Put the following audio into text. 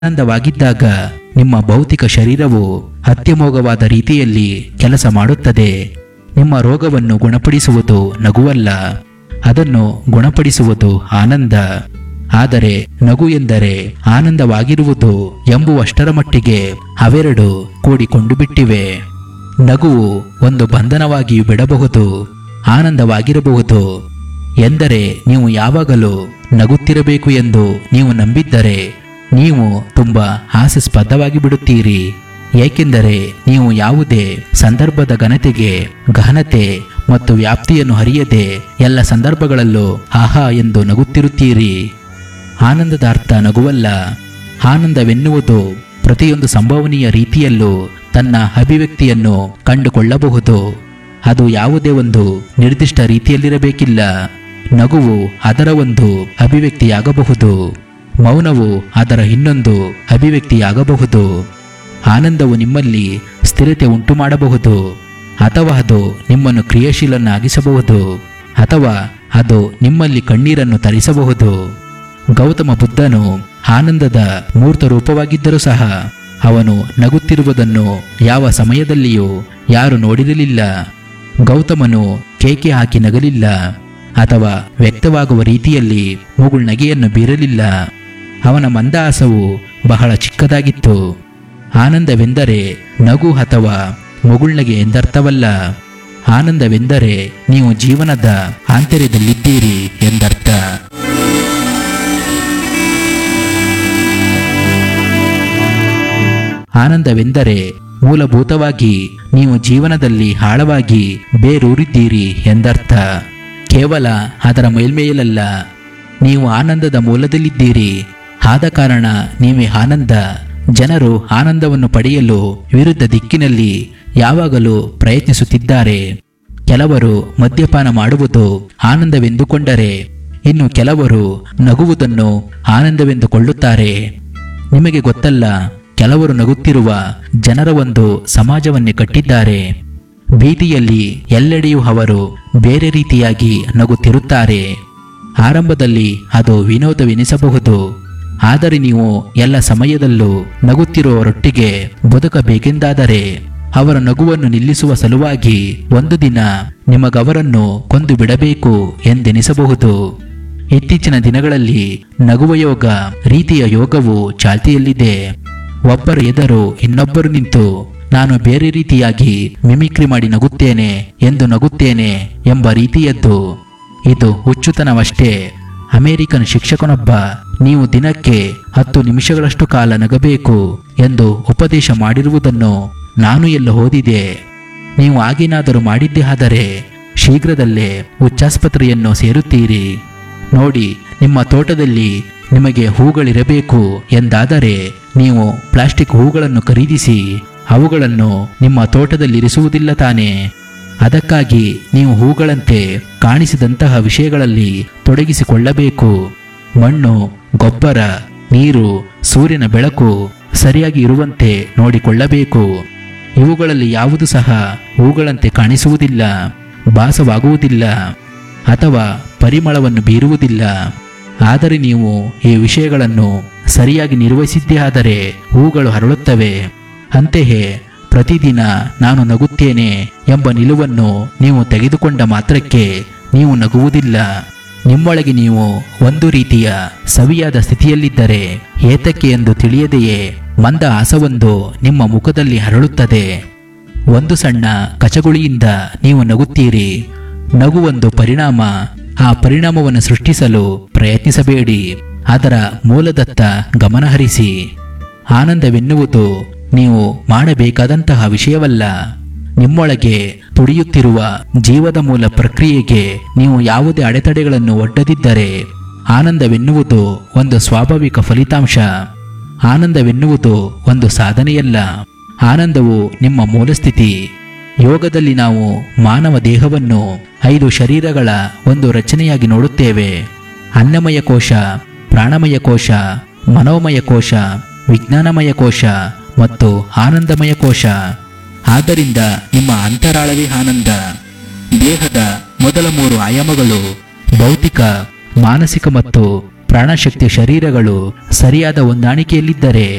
ಆನಂದವಾಗಿದ್ದಾಗ ನಿಮ್ಮ ಭೌತಿಕ ಶರೀರವು ಅತ್ಯಮೋಘವಾದ ರೀತಿಯಲ್ಲಿ ಕೆಲಸ ಮಾಡುತ್ತದೆ ನಿಮ್ಮ ರೋಗವನ್ನು ಗುಣಪಡಿಸುವುದು ನಗುವಲ್ಲ ಅದನ್ನು ಗುಣಪಡಿಸುವುದು ಆನಂದ ಆದರೆ ನಗು ಎಂದರೆ ಆನಂದವಾಗಿರುವುದು ಎಂಬುವಷ್ಟರ ಮಟ್ಟಿಗೆ ಅವೆರಡು ಕೂಡಿಕೊಂಡು ಬಿಟ್ಟಿವೆ ನಗುವು ಒಂದು ಬಂಧನವಾಗಿಯೂ ಬಿಡಬಹುದು ಆನಂದವಾಗಿರಬಹುದು ಎಂದರೆ ನೀವು ಯಾವಾಗಲೂ ನಗುತ್ತಿರಬೇಕು ಎಂದು ನೀವು ನಂಬಿದ್ದರೆ ನೀವು ತುಂಬಾ ಹಾಸ್ಯಾಸ್ಪದವಾಗಿ ಬಿಡುತ್ತೀರಿ ಏಕೆಂದರೆ ನೀವು ಯಾವುದೇ ಸಂದರ್ಭದ ಘನತೆಗೆ ಗಹನತೆ ಮತ್ತು ವ್ಯಾಪ್ತಿಯನ್ನು ಹರಿಯದೆ ಎಲ್ಲ ಸಂದರ್ಭಗಳಲ್ಲೂ ಆಹಾ ಎಂದು ನಗುತ್ತಿರುತ್ತೀರಿ ಆನಂದದ ಅರ್ಥ ನಗುವಲ್ಲ ಆನಂದವೆನ್ನುವುದು ಪ್ರತಿಯೊಂದು ಸಂಭವನೀಯ ರೀತಿಯಲ್ಲೂ ತನ್ನ ಅಭಿವ್ಯಕ್ತಿಯನ್ನು ಕಂಡುಕೊಳ್ಳಬಹುದು ಅದು ಯಾವುದೇ ಒಂದು ನಿರ್ದಿಷ್ಟ ರೀತಿಯಲ್ಲಿರಬೇಕಿಲ್ಲ ನಗುವು ಅದರ ಒಂದು ಅಭಿವ್ಯಕ್ತಿಯಾಗಬಹುದು ಮೌನವು ಅದರ ಇನ್ನೊಂದು ಅಭಿವ್ಯಕ್ತಿಯಾಗಬಹುದು ಆನಂದವು ನಿಮ್ಮಲ್ಲಿ ಸ್ಥಿರತೆ ಉಂಟು ಮಾಡಬಹುದು ಅಥವಾ ಅದು ನಿಮ್ಮನ್ನು ಕ್ರಿಯಾಶೀಲನಾಗಿಸಬಹುದು ಅಥವಾ ಅದು ನಿಮ್ಮಲ್ಲಿ ಕಣ್ಣೀರನ್ನು ತರಿಸಬಹುದು ಗೌತಮ ಬುದ್ಧನು ಆನಂದದ ಮೂರ್ತ ರೂಪವಾಗಿದ್ದರೂ ಸಹ ಅವನು ನಗುತ್ತಿರುವುದನ್ನು ಯಾವ ಸಮಯದಲ್ಲಿಯೂ ಯಾರು ನೋಡಿರಲಿಲ್ಲ ಗೌತಮನು ಕೇಕೆ ಹಾಕಿ ನಗಲಿಲ್ಲ ಅಥವಾ ವ್ಯಕ್ತವಾಗುವ ರೀತಿಯಲ್ಲಿ ಮುಗುಳ್ನಗೆಯನ್ನು ಬೀರಲಿಲ್ಲ ಅವನ ಮಂದಹಾಸವು ಬಹಳ ಚಿಕ್ಕದಾಗಿತ್ತು ಆನಂದವೆಂದರೆ ನಗು ಅಥವಾ ಮುಗುಳ್ನಗೆ ಎಂದರ್ಥವಲ್ಲ ಆನಂದವೆಂದರೆ ನೀವು ಜೀವನದ ಆಂತರ್ಯದಲ್ಲಿದ್ದೀರಿ ಎಂದರ್ಥ ಆನಂದವೆಂದರೆ ಮೂಲಭೂತವಾಗಿ ನೀವು ಜೀವನದಲ್ಲಿ ಆಳವಾಗಿ ಬೇರೂರಿದ್ದೀರಿ ಎಂದರ್ಥ ಕೇವಲ ಅದರ ಮೇಲ್ಮೇಲಲ್ಲ ನೀವು ಆನಂದದ ಮೂಲದಲ್ಲಿದ್ದೀರಿ ಆದ ಕಾರಣ ನೀವೇ ಆನಂದ ಜನರು ಆನಂದವನ್ನು ಪಡೆಯಲು ವಿರುದ್ಧ ದಿಕ್ಕಿನಲ್ಲಿ ಯಾವಾಗಲೂ ಪ್ರಯತ್ನಿಸುತ್ತಿದ್ದಾರೆ ಕೆಲವರು ಮದ್ಯಪಾನ ಮಾಡುವುದು ಆನಂದವೆಂದುಕೊಂಡರೆ ಇನ್ನು ಕೆಲವರು ನಗುವುದನ್ನು ಆನಂದವೆಂದುಕೊಳ್ಳುತ್ತಾರೆ ನಿಮಗೆ ಗೊತ್ತಲ್ಲ ಕೆಲವರು ನಗುತ್ತಿರುವ ಜನರ ಒಂದು ಸಮಾಜವನ್ನೇ ಕಟ್ಟಿದ್ದಾರೆ ಬೀದಿಯಲ್ಲಿ ಎಲ್ಲೆಡೆಯೂ ಅವರು ಬೇರೆ ರೀತಿಯಾಗಿ ನಗುತ್ತಿರುತ್ತಾರೆ ಆರಂಭದಲ್ಲಿ ಅದು ವಿನೋದವೆನಿಸಬಹುದು ಆದರೆ ನೀವು ಎಲ್ಲ ಸಮಯದಲ್ಲೂ ನಗುತ್ತಿರುವವರೊಟ್ಟಿಗೆ ಬದುಕಬೇಕೆಂದಾದರೆ ಅವರ ನಗುವನ್ನು ನಿಲ್ಲಿಸುವ ಸಲುವಾಗಿ ಒಂದು ದಿನ ನಿಮಗವರನ್ನು ಕೊಂದು ಬಿಡಬೇಕು ಎಂದೆನಿಸಬಹುದು ಇತ್ತೀಚಿನ ದಿನಗಳಲ್ಲಿ ನಗುವ ಯೋಗ ರೀತಿಯ ಯೋಗವು ಚಾಲ್ತಿಯಲ್ಲಿದೆ ಒಬ್ಬರು ಎದರು ಇನ್ನೊಬ್ಬರು ನಿಂತು ನಾನು ಬೇರೆ ರೀತಿಯಾಗಿ ಮಿಮಿಕ್ರಿ ಮಾಡಿ ನಗುತ್ತೇನೆ ಎಂದು ನಗುತ್ತೇನೆ ಎಂಬ ರೀತಿಯದ್ದು ಇದು ಹುಚ್ಚುತನವಷ್ಟೇ ಅಮೆರಿಕನ್ ಶಿಕ್ಷಕನೊಬ್ಬ ನೀವು ದಿನಕ್ಕೆ ಹತ್ತು ನಿಮಿಷಗಳಷ್ಟು ಕಾಲ ನಗಬೇಕು ಎಂದು ಉಪದೇಶ ಮಾಡಿರುವುದನ್ನು ನಾನು ಎಲ್ಲ ಓದಿದೆ ನೀವು ಆಗೇನಾದರೂ ಮಾಡಿದ್ದೇ ಆದರೆ ಶೀಘ್ರದಲ್ಲೇ ಹುಚ್ಚಾಸ್ಪತ್ರೆಯನ್ನು ಸೇರುತ್ತೀರಿ ನೋಡಿ ನಿಮ್ಮ ತೋಟದಲ್ಲಿ ನಿಮಗೆ ಹೂಗಳಿರಬೇಕು ಎಂದಾದರೆ ನೀವು ಪ್ಲಾಸ್ಟಿಕ್ ಹೂಗಳನ್ನು ಖರೀದಿಸಿ ಅವುಗಳನ್ನು ನಿಮ್ಮ ತೋಟದಲ್ಲಿರಿಸುವುದಿಲ್ಲ ತಾನೇ ಅದಕ್ಕಾಗಿ ನೀವು ಹೂಗಳಂತೆ ಕಾಣಿಸಿದಂತಹ ವಿಷಯಗಳಲ್ಲಿ ತೊಡಗಿಸಿಕೊಳ್ಳಬೇಕು ಮಣ್ಣು ಗೊಬ್ಬರ ನೀರು ಸೂರ್ಯನ ಬೆಳಕು ಸರಿಯಾಗಿ ಇರುವಂತೆ ನೋಡಿಕೊಳ್ಳಬೇಕು ಇವುಗಳಲ್ಲಿ ಯಾವುದು ಸಹ ಹೂಗಳಂತೆ ಕಾಣಿಸುವುದಿಲ್ಲ ಭಾಸವಾಗುವುದಿಲ್ಲ ಅಥವಾ ಪರಿಮಳವನ್ನು ಬೀರುವುದಿಲ್ಲ ಆದರೆ ನೀವು ಈ ವಿಷಯಗಳನ್ನು ಸರಿಯಾಗಿ ನಿರ್ವಹಿಸಿದ್ದೇ ಆದರೆ ಹೂಗಳು ಹರಳುತ್ತವೆ ಅಂತೆಯೇ ಪ್ರತಿದಿನ ನಾನು ನಗುತ್ತೇನೆ ಎಂಬ ನಿಲುವನ್ನು ನೀವು ತೆಗೆದುಕೊಂಡ ಮಾತ್ರಕ್ಕೆ ನೀವು ನಗುವುದಿಲ್ಲ ನಿಮ್ಮೊಳಗೆ ನೀವು ಒಂದು ರೀತಿಯ ಸವಿಯಾದ ಸ್ಥಿತಿಯಲ್ಲಿದ್ದರೆ ಏತಕ್ಕೆ ಎಂದು ತಿಳಿಯದೆಯೇ ಮಂದ ಆಸವೊಂದು ನಿಮ್ಮ ಮುಖದಲ್ಲಿ ಹರಳುತ್ತದೆ ಒಂದು ಸಣ್ಣ ಕಚಗುಳಿಯಿಂದ ನೀವು ನಗುತ್ತೀರಿ ನಗು ಒಂದು ಪರಿಣಾಮ ಆ ಪರಿಣಾಮವನ್ನು ಸೃಷ್ಟಿಸಲು ಪ್ರಯತ್ನಿಸಬೇಡಿ ಅದರ ಮೂಲದತ್ತ ಗಮನಹರಿಸಿ ಆನಂದವೆನ್ನುವುದು ನೀವು ಮಾಡಬೇಕಾದಂತಹ ವಿಷಯವಲ್ಲ ನಿಮ್ಮೊಳಗೆ ತುಡಿಯುತ್ತಿರುವ ಜೀವದ ಮೂಲ ಪ್ರಕ್ರಿಯೆಗೆ ನೀವು ಯಾವುದೇ ಅಡೆತಡೆಗಳನ್ನು ಒಡ್ಡದಿದ್ದರೆ ಆನಂದವೆನ್ನುವುದು ಒಂದು ಸ್ವಾಭಾವಿಕ ಫಲಿತಾಂಶ ಆನಂದವೆನ್ನುವುದು ಒಂದು ಸಾಧನೆಯಲ್ಲ ಆನಂದವು ನಿಮ್ಮ ಮೂಲಸ್ಥಿತಿ ಯೋಗದಲ್ಲಿ ನಾವು ಮಾನವ ದೇಹವನ್ನು ಐದು ಶರೀರಗಳ ಒಂದು ರಚನೆಯಾಗಿ ನೋಡುತ್ತೇವೆ ಅನ್ನಮಯ ಕೋಶ ಪ್ರಾಣಮಯ ಕೋಶ ಮನೋಮಯ ಕೋಶ ವಿಜ್ಞಾನಮಯ ಕೋಶ ಮತ್ತು ಆನಂದಮಯ ಕೋಶ ಆದ್ದರಿಂದ ನಿಮ್ಮ ಅಂತರಾಳವೇ ಆನಂದ ದೇಹದ ಮೊದಲ ಮೂರು ಆಯಾಮಗಳು ಭೌತಿಕ ಮಾನಸಿಕ ಮತ್ತು ಪ್ರಾಣಶಕ್ತಿ ಶರೀರಗಳು ಸರಿಯಾದ ಹೊಂದಾಣಿಕೆಯಲ್ಲಿದ್ದರೆ